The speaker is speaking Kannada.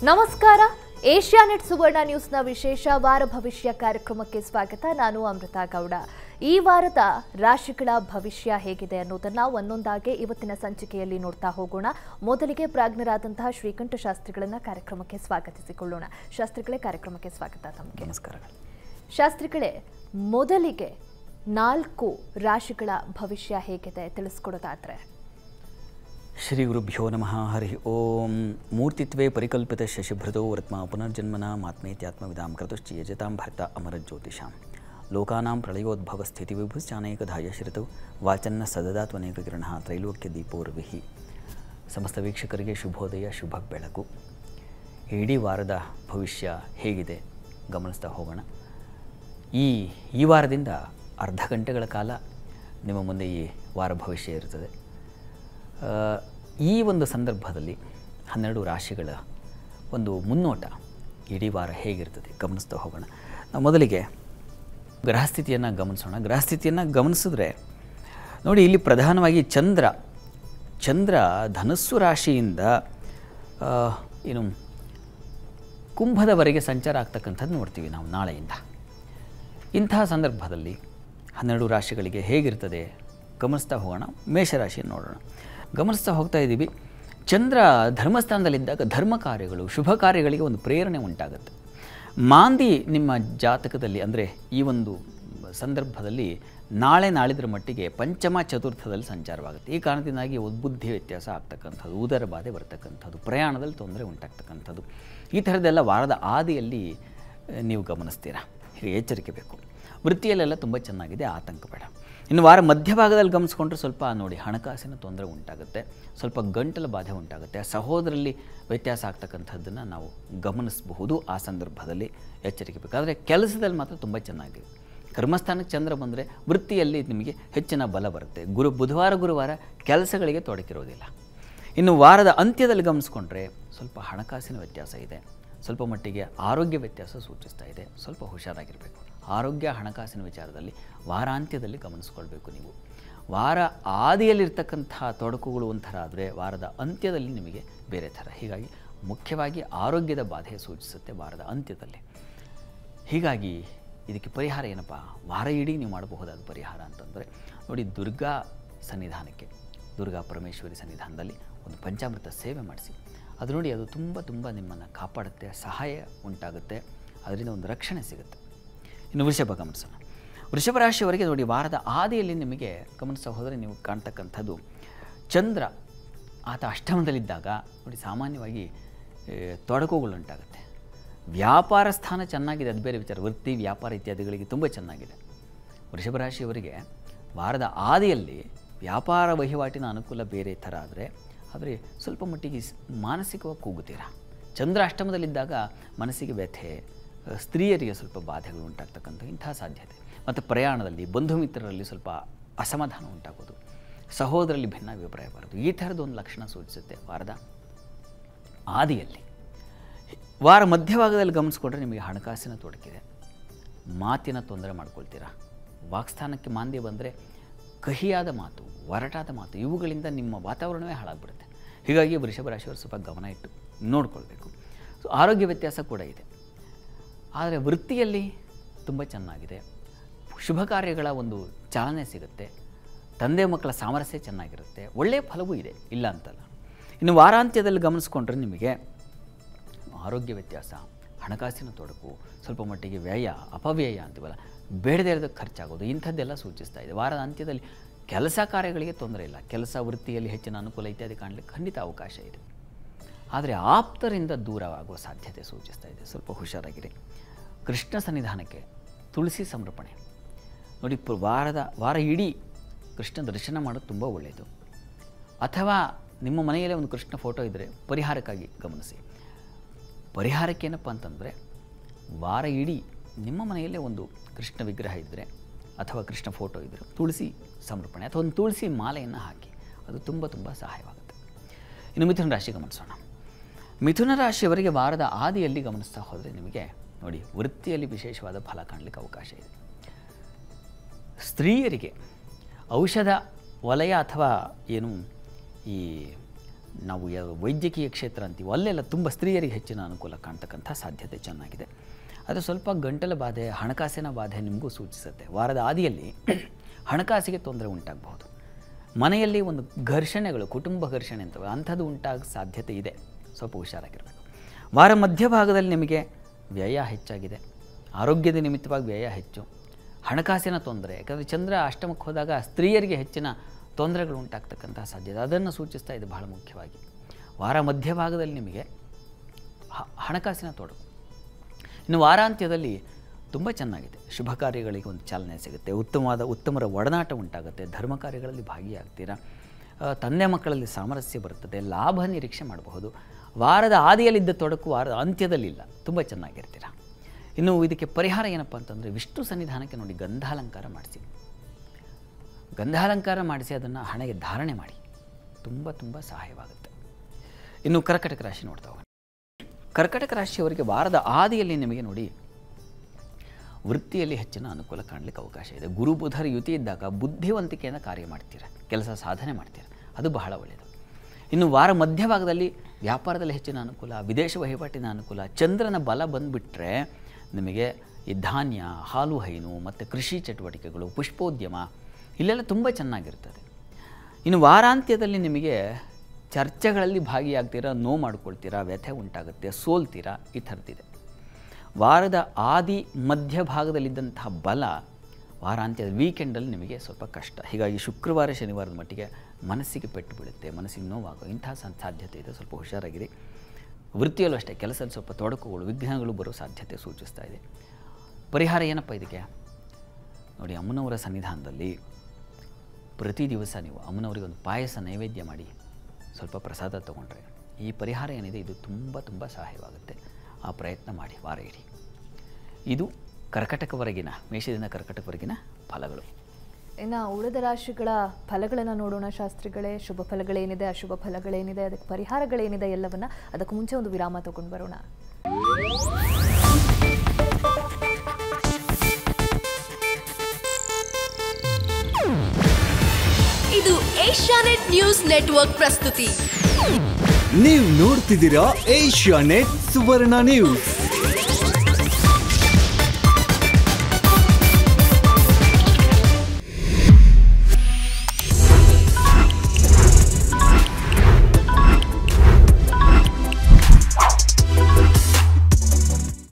ನಮಸ್ಕಾರ ಏಷ್ಯಾನೆಟ್ ಸುವರ್ಣ ನ್ಯೂಸ್ನ ವಿಶೇಷ ವಾರ ಭವಿಷ್ಯ ಕಾರ್ಯಕ್ರಮಕ್ಕೆ ಸ್ವಾಗತ ನಾನು ಅಮೃತ ಗೌಡ ಈ ವಾರದ ರಾಶಿಗಳ ಭವಿಷ್ಯ ಹೇಗಿದೆ ಅನ್ನೋದನ್ನ ಒಂದೊಂದಾಗಿ ಇವತ್ತಿನ ಸಂಚಿಕೆಯಲ್ಲಿ ನೋಡ್ತಾ ಹೋಗೋಣ ಮೊದಲಿಗೆ ಪ್ರಾಜ್ಞರಾದಂತಹ ಶ್ರೀಕಂಠ ಶಾಸ್ತ್ರಿಗಳನ್ನ ಕಾರ್ಯಕ್ರಮಕ್ಕೆ ಸ್ವಾಗತಿಸಿಕೊಳ್ಳೋಣ ಶಾಸ್ತ್ರಿಗಳೇ ಕಾರ್ಯಕ್ರಮಕ್ಕೆ ಸ್ವಾಗತ ತಮಗೆ ನಮಸ್ಕಾರಗಳು ಶಾಸ್ತ್ರಿಗಳೇ ಮೊದಲಿಗೆ ನಾಲ್ಕು ರಾಶಿಗಳ ಭವಿಷ್ಯ ಹೇಗಿದೆ ತಿಳಿಸ್ಕೊಡೋದಾದ್ರೆ ಶ್ರೀ ಗುರುಭ್ಯೋ ನಮಃ ಹರಿ ಓಂ ಮೂರ್ತಿತ್ವೇ ಪರಿಕಲ್ಪಿತ ಶಶಿಭೃತೋ ವರ್ತ್ಮ ಪುನರ್ಜನ್ಮನ ಮಾತ್ಮೇತ್ಯಾತ್ಮವಿದಾಂ ಕೃತಶ್ಚ ಯಜತಾಂ ಭರ್ತ ಅಮರಜ್ಯೋತಿಷಾಂ ಲೋಕಾನಾಂ ಪ್ರಳಯೋದ್ಭವ ಸ್ಥಿತಿ ವಿಭುಶ್ಚಾನೇಕಧಾಯ ಶ್ರಿತೌ ವಾಚನ್ನ ಸದದಾತ್ವನೇಕ ಕಿರಣ ತ್ರೈಲೋಕ್ಯ ದೀಪೋರ್ವಿಹಿ ಸಮಸ್ತ ವೀಕ್ಷಕರಿಗೆ ಶುಭೋದಯ ಶುಭ ಬೆಳಕು ಇಡೀ ವಾರದ ಭವಿಷ್ಯ ಹೇಗಿದೆ ಗಮನಿಸ್ತಾ ಹೋಗೋಣ ಈ ಈ ವಾರದಿಂದ ಅರ್ಧ ಗಂಟೆಗಳ ಕಾಲ ನಿಮ್ಮ ಮುಂದೆ ಈ ವಾರ ಭವಿಷ್ಯ ಇರುತ್ತದೆ ಆ, ಈ ಒಂದು ಸಂದರ್ಭದಲ್ಲಿ ಹನ್ನೆರಡು ರಾಶಿಗಳ ಒಂದು ಮುನ್ನೋಟ ಇಡೀ ವಾರ ಹೇಗಿರ್ತದೆ ಗಮನಿಸ್ತಾ ಹೋಗೋಣ ನಾವು ಮೊದಲಿಗೆ ಗ್ರಹಸ್ಥಿತಿಯನ್ನು ಗಮನಿಸೋಣ ಗ್ರಹಸ್ಥಿತಿಯನ್ನು ಗಮನಿಸಿದ್ರೆ ನೋಡಿ ಇಲ್ಲಿ ಪ್ರಧಾನವಾಗಿ ಚಂದ್ರ ಚಂದ್ರ ಧನಸ್ಸು ರಾಶಿಯಿಂದ ಆ, ಏನು ಕುಂಭದವರೆಗೆ ಸಂಚಾರ ಆಗ್ತಕ್ಕಂಥದ್ದು ನೋಡ್ತೀವಿ ನಾವು ನಾಳೆಯಿಂದ ಇಂತಹ ಸಂದರ್ಭದಲ್ಲಿ ಹನ್ನೆರಡು ರಾಶಿಗಳಿಗೆ ಹೇಗಿರ್ತದೆ ಗಮನಿಸ್ತಾ ಹೋಗೋಣ ಮೇಷರಾಶಿಯನ್ನು ನೋಡೋಣ ಗಮನಿಸ್ತಾ ಹೋಗ್ತಾ ಇದ್ದೀವಿ ಚಂದ್ರ ಧರ್ಮಸ್ಥಾನದಲ್ಲಿದ್ದಾಗ ಧರ್ಮ ಕಾರ್ಯಗಳು ಶುಭ ಕಾರ್ಯಗಳಿಗೆ ಒಂದು ಪ್ರೇರಣೆ ಉಂಟಾಗುತ್ತೆ ಮಾಂದಿ ನಿಮ್ಮ ಜಾತಕದಲ್ಲಿ ಅಂದರೆ ಈ ಒಂದು ಸಂದರ್ಭದಲ್ಲಿ ನಾಳೆ ನಾಳಿದ್ರ ಮಟ್ಟಿಗೆ ಪಂಚಮ ಚತುರ್ಥದಲ್ಲಿ ಸಂಚಾರವಾಗುತ್ತೆ ಈ ಕಾರಣದಿಂದಾಗಿ ಉದ್ಬುದ್ಧಿ ವ್ಯತ್ಯಾಸ ಆಗ್ತಕ್ಕಂಥದ್ದು ಉದರ ಬಾಧೆ ಬರ್ತಕ್ಕಂಥದ್ದು ಪ್ರಯಾಣದಲ್ಲಿ ತೊಂದರೆ ಉಂಟಾಗ್ತಕ್ಕಂಥದ್ದು ಈ ಥರದ್ದೆಲ್ಲ ವಾರದ ಆದಿಯಲ್ಲಿ ಆ, ನೀವು ಗಮನಿಸ್ತೀರಾ ಹೀಗೆ ಎಚ್ಚರಿಕೆ ಬೇಕು ವೃತ್ತಿಯಲ್ಲೆಲ್ಲ ತುಂಬ ಚೆನ್ನಾಗಿದೆ ಆತಂಕ ಬೇಡ ಇನ್ನು ವಾರ ಮಧ್ಯಭಾಗದಲ್ಲಿ ಗಮನಿಸ್ಕೊಂಡ್ರೆ ಸ್ವಲ್ಪ ನೋಡಿ ಹಣಕಾಸಿನ ತೊಂದರೆ ಉಂಟಾಗುತ್ತೆ ಸ್ವಲ್ಪ ಗಂಟಲ ಬಾಧೆ ಉಂಟಾಗುತ್ತೆ ಸಹೋದರಲ್ಲಿ ವ್ಯತ್ಯಾಸ ಆಗ್ತಕ್ಕಂಥದ್ದನ್ನು ನಾವು ಗಮನಿಸಬಹುದು ಆ ಸಂದರ್ಭದಲ್ಲಿ ಎಚ್ಚರಿಕೆ ಬೇಕು ಆದರೆ ಕೆಲಸದಲ್ಲಿ ಮಾತ್ರ ತುಂಬ ಚೆನ್ನಾಗಿದೆ ಕರ್ಮಸ್ಥಾನಕ್ಕೆ ಚಂದ್ರ ಬಂದರೆ ವೃತ್ತಿಯಲ್ಲಿ ನಿಮಗೆ ಹೆಚ್ಚಿನ ಬಲ ಬರುತ್ತೆ ಗುರು ಬುಧವಾರ ಗುರುವಾರ ಕೆಲಸಗಳಿಗೆ ತೊಡಕಿರೋದಿಲ್ಲ ಇನ್ನು ವಾರದ ಅಂತ್ಯದಲ್ಲಿ ಗಮನಿಸ್ಕೊಂಡ್ರೆ ಸ್ವಲ್ಪ ಹಣಕಾಸಿನ ವ್ಯತ್ಯಾಸ ಇದೆ ಸ್ವಲ್ಪ ಮಟ್ಟಿಗೆ ಆರೋಗ್ಯ ವ್ಯತ್ಯಾಸ ಸೂಚಿಸ್ತಾ ಇದೆ ಸ್ವಲ್ಪ ಹುಷಾರಾಗಿರಬೇಕು ಆರೋಗ್ಯ ಹಣಕಾಸಿನ ವಿಚಾರದಲ್ಲಿ ವಾರಾಂತ್ಯದಲ್ಲಿ ಗಮನಿಸ್ಕೊಳ್ಬೇಕು ನೀವು ವಾರ ಆದಿಯಲ್ಲಿರ್ತಕ್ಕಂಥ ತೊಡಕುಗಳು ಒಂಥರ ಆದರೆ ವಾರದ ಅಂತ್ಯದಲ್ಲಿ ನಿಮಗೆ ಬೇರೆ ಥರ ಹೀಗಾಗಿ ಮುಖ್ಯವಾಗಿ ಆರೋಗ್ಯದ ಬಾಧೆ ಸೂಚಿಸುತ್ತೆ ವಾರದ ಅಂತ್ಯದಲ್ಲಿ ಹೀಗಾಗಿ ಇದಕ್ಕೆ ಪರಿಹಾರ ಏನಪ್ಪ ವಾರ ಇಡೀ ನೀವು ಮಾಡಬಹುದಾದ ಪರಿಹಾರ ಅಂತಂದರೆ ನೋಡಿ ದುರ್ಗಾ ಸನ್ನಿಧಾನಕ್ಕೆ ದುರ್ಗಾ ಪರಮೇಶ್ವರಿ ಸನ್ನಿಧಾನದಲ್ಲಿ ಒಂದು ಪಂಚಾಮೃತ ಸೇವೆ ಮಾಡಿಸಿ ಅದು ನೋಡಿ ಅದು ತುಂಬ ತುಂಬ ನಿಮ್ಮನ್ನು ಕಾಪಾಡುತ್ತೆ ಸಹಾಯ ಉಂಟಾಗುತ್ತೆ ಅದರಿಂದ ಒಂದು ರಕ್ಷಣೆ ಸಿಗುತ್ತೆ ಇನ್ನು ವೃಷಭ ಗಮನಿಸೋಣ ವೃಷಭ ರಾಶಿಯವರೆಗೆ ನೋಡಿ ವಾರದ ಆದಿಯಲ್ಲಿ ನಿಮಗೆ ಗಮನಿಸ್ತಾ ಹೋದರೆ ನೀವು ಕಾಣ್ತಕ್ಕಂಥದ್ದು ಚಂದ್ರ ಆತ ಅಷ್ಟಮದಲ್ಲಿದ್ದಾಗ ನೋಡಿ ಸಾಮಾನ್ಯವಾಗಿ ಏ, ತೊಡಕುಗಳುಂಟಾಗುತ್ತೆ ವ್ಯಾಪಾರ ಸ್ಥಾನ ಚೆನ್ನಾಗಿದೆ ಅದು ಬೇರೆ ವಿಚಾರ ವೃತ್ತಿ ವ್ಯಾಪಾರ ಇತ್ಯಾದಿಗಳಿಗೆ ತುಂಬ ಚೆನ್ನಾಗಿದೆ ವೃಷಭ ರಾಶಿಯವರಿಗೆ ವಾರದ ಆದಿಯಲ್ಲಿ ವ್ಯಾಪಾರ ವಹಿವಾಟಿನ ಅನುಕೂಲ ಬೇರೆ ಥರ ಆದರೆ ಆದರೆ ಸ್ವಲ್ಪ ಮಟ್ಟಿಗೆ ಸ್- ಮಾನಸಿಕವಾಗಿ ಕೂಗುತ್ತೀರಾ ಚಂದ್ರ ಅಷ್ಟಮದಲ್ಲಿದ್ದಾಗ ಮನಸ್ಸಿಗೆ ವ್ಯಥೆ ಅಹ್, ಸ್ತ್ರೀಯರಿಗೆ ಸ್ವಲ್ಪ ಬಾಧೆಗಳು ಉಂಟಾಗ್ತಕ್ಕಂಥ ಇಂಥ ಸಾಧ್ಯತೆ ಮತ್ತು ಪ್ರಯಾಣದಲ್ಲಿ ಬಂಧು ಮಿತ್ರರಲ್ಲಿ ಸ್ವಲ್ಪ ಅಸಮಾಧಾನ ಉಂಟಾಗೋದು ಸಹೋದರಲ್ಲಿ ಭಿನ್ನಾಭಿಪ್ರಾಯ ಬರೋದು ಈ ಥರದ ಒಂದು ಲಕ್ಷಣ ಸೂಚಿಸುತ್ತೆ ವಾರದ ಆದಿಯಲ್ಲಿ ವಾರ ಮಧ್ಯಭಾಗದಲ್ಲಿ ಗಮನಿಸ್ಕೊಂಡ್ರೆ ನಿಮಗೆ ಹಣಕಾಸಿನ ತೊಡಕಿದೆ ಮಾತಿನ ತೊಂದರೆ ಮಾಡ್ಕೊಳ್ತೀರಾ ವಾಕ್ಸ್ಥಾನಕ್ಕೆ ಮಾಂದ್ಯ ಬಂದರೆ ಕಹಿಯಾದ ಮಾತು ಒರಟಾದ ಮಾತು ಇವುಗಳಿಂದ ನಿಮ್ಮ ವಾತಾವರಣವೇ ಹಾಳಾಗ್ಬಿಡುತ್ತೆ ಹೀಗಾಗಿ ವೃಷಭ ರಾಶಿಯವರು ಸ್ವಲ್ಪ ಗಮನ ಇಟ್ಟು ನೋಡ್ಕೊಳ್ಬೇಕು ಸೊ ಆರೋಗ್ಯ ವ್ಯತ್ಯಾಸ ಕೂಡ ಇದೆ ಆದರೆ ವೃತ್ತಿಯಲ್ಲಿ ತುಂಬ ಚೆನ್ನಾಗಿದೆ ಶುಭ ಕಾರ್ಯಗಳ ಒಂದು ಚಾಲನೆ ಸಿಗುತ್ತೆ ತಂದೆ ಮಕ್ಕಳ ಸಾಮರಸ್ಯ ಚೆನ್ನಾಗಿರುತ್ತೆ ಒಳ್ಳೆಯ ಫಲವೂ ಇದೆ ಇಲ್ಲ ಅಂತಲ್ಲ ಇನ್ನು ವಾರಾಂತ್ಯದಲ್ಲಿ ಗಮನಿಸ್ಕೊಂಡ್ರೆ ನಿಮಗೆ ಆರೋಗ್ಯ ವ್ಯತ್ಯಾಸ ಹಣಕಾಸಿನ ತೊಡಕು ಸ್ವಲ್ಪ ಮಟ್ಟಿಗೆ ವ್ಯಯ ಅಪವ್ಯಯ ಅಂತೀವಲ್ಲ ಬೇಡದೇ ಇರೋದ ಖರ್ಚಾಗೋದು ಇಂಥದ್ದೆಲ್ಲ ಸೂಚಿಸ್ತಾ ಇದೆ ವಾರದ ಅಂತ್ಯದಲ್ಲಿ ಕೆಲಸ ಕಾರ್ಯಗಳಿಗೆ ತೊಂದರೆ ಇಲ್ಲ ಕೆಲಸ ವೃತ್ತಿಯಲ್ಲಿ ಹೆಚ್ಚಿನ ಅನುಕೂಲ ಇತ್ಯಾದಿ ಕಾಣಲಿಕ್ಕೆ ಖಂಡಿತ ಅವಕಾಶ ಇದೆ ಆದರೆ ಆಪ್ತರಿಂದ ದೂರವಾಗುವ ಸಾಧ್ಯತೆ ಸೂಚಿಸ್ತಾ ಇದೆ ಸ್ವಲ್ಪ ಹುಷಾರಾಗಿರಿ ಕೃಷ್ಣ ಸನ್ನಿಧಾನಕ್ಕೆ ತುಳಸಿ ಸಮರ್ಪಣೆ ನೋಡಿ ಪ- ವಾರದ ವಾರ ಇಡೀ ಕೃಷ್ಣ ದರ್ಶನ ಮಾಡೋದು ತುಂಬ ಒಳ್ಳೆಯದು ಅಥವಾ ನಿಮ್ಮ ಮನೆಯಲ್ಲೇ ಒಂದು ಕೃಷ್ಣ ಫೋಟೋ ಇದ್ದರೆ ಪರಿಹಾರಕ್ಕಾಗಿ ಗಮನಿಸಿ ಪರಿಹಾರಕ್ಕೇನಪ್ಪ ಅಂತಂದರೆ ವಾರ ಇಡೀ ನಿಮ್ಮ ಮನೆಯಲ್ಲೇ ಒಂದು ಕೃಷ್ಣ ವಿಗ್ರಹ ಇದ್ದರೆ ಅಥವಾ ಕೃಷ್ಣ ಫೋಟೋ ಇದ್ದರೆ ತುಳಸಿ ಸಮರ್ಪಣೆ ಅಥವಾ ಒಂದು ತುಳಸಿ ಮಾಲೆಯನ್ನು ಹಾಕಿ ಅದು ತುಂಬ ತುಂಬ ಸಹಾಯವಾಗುತ್ತೆ ಇನ್ನು ಮಿಥುನ ರಾಶಿ ಗಮನಿಸೋಣ ಮಿಥುನ ರಾಶಿಯವರಿಗೆ ವಾರದ ಆದಿಯಲ್ಲಿ ಗಮನಿಸ್ತಾ ಹೋದರೆ ನಿಮಗೆ ನೋಡಿ ವೃತ್ತಿಯಲ್ಲಿ ವಿಶೇಷವಾದ ಫಲ ಕಾಣಲಿಕ್ಕೆ ಅವಕಾಶ ಇದೆ ಸ್ತ್ರೀಯರಿಗೆ ಔಷಧ ವಲಯ ಅಥವಾ ಏನು ಈ ನಾವು ಯಾವ ವೈದ್ಯಕೀಯ ಕ್ಷೇತ್ರ ಅಂತೀವೋ ಅಲ್ಲೆಲ್ಲ ತುಂಬ ಸ್ತ್ರೀಯರಿಗೆ ಹೆಚ್ಚಿನ ಅನುಕೂಲ ಕಾಣ್ತಕ್ಕಂಥ ಸಾಧ್ಯತೆ ಚೆನ್ನಾಗಿದೆ ಅದು ಸ್ವಲ್ಪ ಗಂಟಲ ಬಾಧೆ ಹಣಕಾಸಿನ ಬಾಧೆ ನಿಮಗೂ ಸೂಚಿಸುತ್ತೆ ವಾರದ ಆದಿಯಲ್ಲಿ ಹಣಕಾಸಿಗೆ ತೊಂದರೆ ಉಂಟಾಗಬಹುದು ಮನೆಯಲ್ಲಿ ಒಂದು ಘರ್ಷಣೆಗಳು ಕುಟುಂಬ ಘರ್ಷಣೆ ಅಂತವೆ ಅಂಥದ್ದು ಉಂಟಾಗ ಸಾಧ್ಯತೆ ಇದೆ ಸ್ವಲ್ಪ ಹುಷಾರಾಗಿರಬೇಕು ವಾರ ಮಧ್ಯಭಾಗದಲ್ಲಿ ನಿಮಗೆ ವ್ಯಯ ಹೆಚ್ಚಾಗಿದೆ ಆರೋಗ್ಯದ ನಿಮಿತ್ತವಾಗಿ ವ್ಯಯ ಹೆಚ್ಚು ಹಣಕಾಸಿನ ತೊಂದರೆ ಯಾಕಂದರೆ ಚಂದ್ರ ಅಷ್ಟಮಕ್ಕೆ ಹೋದಾಗ ಸ್ತ್ರೀಯರಿಗೆ ಹೆಚ್ಚಿನ ತೊಂದರೆಗಳು ಉಂಟಾಗ್ತಕ್ಕಂಥ ಸಾಧ್ಯತೆ ಅದನ್ನು ಸೂಚಿಸ್ತಾ ಇದೆ ಬಹಳ ಮುಖ್ಯವಾಗಿ ವಾರ ಮಧ್ಯಭಾಗದಲ್ಲಿ ನಿಮಗೆ ಹ- ಹಣಕಾಸಿನ ತೊಡಕು ಇನ್ನು ವಾರಾಂತ್ಯದಲ್ಲಿ ತುಂಬ ಚೆನ್ನಾಗಿದೆ ಶುಭ ಕಾರ್ಯಗಳಿಗೆ ಒಂದು ಚಾಲನೆ ಸಿಗುತ್ತೆ ಉತ್ತಮವಾದ ಉತ್ತಮರ ಒಡನಾಟ ಉಂಟಾಗುತ್ತೆ ಧರ್ಮ ಕಾರ್ಯಗಳಲ್ಲಿ ಭಾಗಿಯಾಗ್ತೀರಾ ಆ, ತಂದೆ ಮಕ್ಕಳಲ್ಲಿ ಸಾಮರಸ್ಯ ಬರುತ್ತದೆ ಲಾಭ ನಿರೀಕ್ಷೆ ಮಾಡಬಹುದು ವಾರದ ಆದಿಯಲ್ಲಿದ್ದ ತೊಡಕು ವಾರದ ಅಂತ್ಯದಲ್ಲಿಲ್ಲ ತುಂಬ ಚೆನ್ನಾಗಿರ್ತೀರ ಇನ್ನು ಇದಕ್ಕೆ ಪರಿಹಾರ ಏನಪ್ಪ ಅಂತಂದರೆ ವಿಷ್ಣು ಸನ್ನಿಧಾನಕ್ಕೆ ನೋಡಿ ಗಂಧಾಲಂಕಾರ ಮಾಡಿಸಿ ಗಂಧಾಲಂಕಾರ ಮಾಡಿಸಿ ಅದನ್ನು ಹಣೆಗೆ ಧಾರಣೆ ಮಾಡಿ ತುಂಬ ತುಂಬ ಸಹಾಯವಾಗುತ್ತೆ ಇನ್ನು ಕರ್ಕಟಕ ರಾಶಿ ನೋಡ್ತಾ ಹೋಗೋಣ ಕರ್ಕಟಕ ರಾಶಿಯವರಿಗೆ ವಾರದ ಆದಿಯಲ್ಲಿ ನಿಮಗೆ ನೋಡಿ ವೃತ್ತಿಯಲ್ಲಿ ಹೆಚ್ಚಿನ ಅನುಕೂಲ ಕಾಣಲಿಕ್ಕೆ ಅವಕಾಶ ಇದೆ ಗುರು ಬುಧರ ಯುತಿ ಇದ್ದಾಗ ಬುದ್ಧಿವಂತಿಕೆಯಿಂದ ಕಾರ್ಯ ಮಾಡ್ತೀರ ಕೆಲಸ ಸಾಧನೆ ಮಾಡ್ತೀರ ಅದು ಬಹಳ ಒಳ್ಳೆಯದು ಇನ್ನು ವಾರ ಮಧ್ಯಭಾಗದಲ್ಲಿ ವ್ಯಾಪಾರದಲ್ಲಿ ಹೆಚ್ಚಿನ ಅನುಕೂಲ ವಿದೇಶ ವಹಿವಾಟಿನ ಅನುಕೂಲ ಚಂದ್ರನ ಬಲ ಬಂದುಬಿಟ್ರೆ ನಿಮಗೆ ಈ ಧಾನ್ಯ ಹಾಲು ಹೈನು ಮತ್ತು ಕೃಷಿ ಚಟುವಟಿಕೆಗಳು ಪುಷ್ಪೋದ್ಯಮ ಇಲ್ಲೆಲ್ಲ ತುಂಬ ಚೆನ್ನಾಗಿರ್ತದೆ ಇನ್ನು ವಾರಾಂತ್ಯದಲ್ಲಿ ನಿಮಗೆ ಚರ್ಚೆಗಳಲ್ಲಿ ಭಾಗಿಯಾಗ್ತೀರಾ ನೋವು ಮಾಡ್ಕೊಳ್ತೀರಾ ವ್ಯಥೆ ಉಂಟಾಗುತ್ತೆ ಸೋಲ್ತೀರಾ ಈ ಥರದ್ದಿದೆ ವಾರದ ಆದಿ ಮಧ್ಯಭಾಗದಲ್ಲಿದ್ದಂತಹ ಬಲ ವಾರಾಂತ್ಯದ ವೀಕೆಂಡಲ್ಲಿ ನಿಮಗೆ ಸ್ವಲ್ಪ ಕಷ್ಟ ಹೀಗಾಗಿ ಶುಕ್ರವಾರ ಶನಿವಾರದ ಮಟ್ಟಿಗೆ ಮನಸ್ಸಿಗೆ ಪೆಟ್ಟು ಬೀಳುತ್ತೆ ಮನಸ್ಸಿಗೆ ನೋವಾಗೋ ಇಂತಹ ಸಂ- ಸಾಧ್ಯತೆ ಇದೆ ಸ್ವಲ್ಪ ಹುಷಾರಾಗಿರಿ ವೃತ್ತಿಯಲ್ಲೂ ಅಷ್ಟೇ ಕೆಲಸದ ಸ್ವಲ್ಪ ತೊಡಕುಗಳು ವಿಘ್ನಗಳು ಬರೋ ಸಾಧ್ಯತೆ ಸೂಚಿಸ್ತಾ ಇದೆ ಪರಿಹಾರ ಏನಪ್ಪ ಇದಕ್ಕೆ ನೋಡಿ ಅಮ್ಮನವರ ಸನ್ನಿಧಾನದಲ್ಲಿ ಪ್ರತಿ ದಿವಸ ನೀವು ಅಮ್ಮನವರಿಗೆ ಒಂದು ಪಾಯಸ ನೈವೇದ್ಯ ಮಾಡಿ ಸ್ವಲ್ಪ ಪ್ರಸಾದ ತಗೊಂಡ್ರೆ ಈ ಪರಿಹಾರ ಏನಿದೆ ಇದು ತುಂಬ ತುಂಬ ಸಹಾಯವಾಗುತ್ತೆ ಆ ಪ್ರಯತ್ನ ಮಾಡಿ ವಾರ ಇಡಿ ಇದು ಕರ್ಕಟಕವರೆಗಿನ ಮೇಷದಿಂದ ಕರ್ಕಟಕವರೆಗಿನ ಫಲಗಳು ಇನ್ನು ಉಳಿದ ರಾಶಿಗಳ ಫಲಗಳನ್ನು ನೋಡೋಣ ಶಾಸ್ತ್ರಿಗಳೇ ಶುಭ ಫಲಗಳೇನಿದೆ ಅಶುಭ ಫಲಗಳೇನಿದೆ ಅದಕ್ಕೆ ಪರಿಹಾರಗಳೇನಿದೆ ಎಲ್ಲವನ್ನ ಅದಕ್ಕೂ ಮುಂಚೆ ಒಂದು ವಿರಾಮ ತಗೊಂಡು ಬರೋಣ ಇದು ಏಷ್ಯಾನೆಟ್ ನ್ಯೂಸ್ ನೆಟ್ವರ್ಕ್ ಪ್ರಸ್ತುತಿ ನೀವು ನೋಡ್ತಿದ್ದೀರಾ ಏಷ್ಯಾ ನೆಟ್ ಸುವರ್ಣ ನ್ಯೂಸ್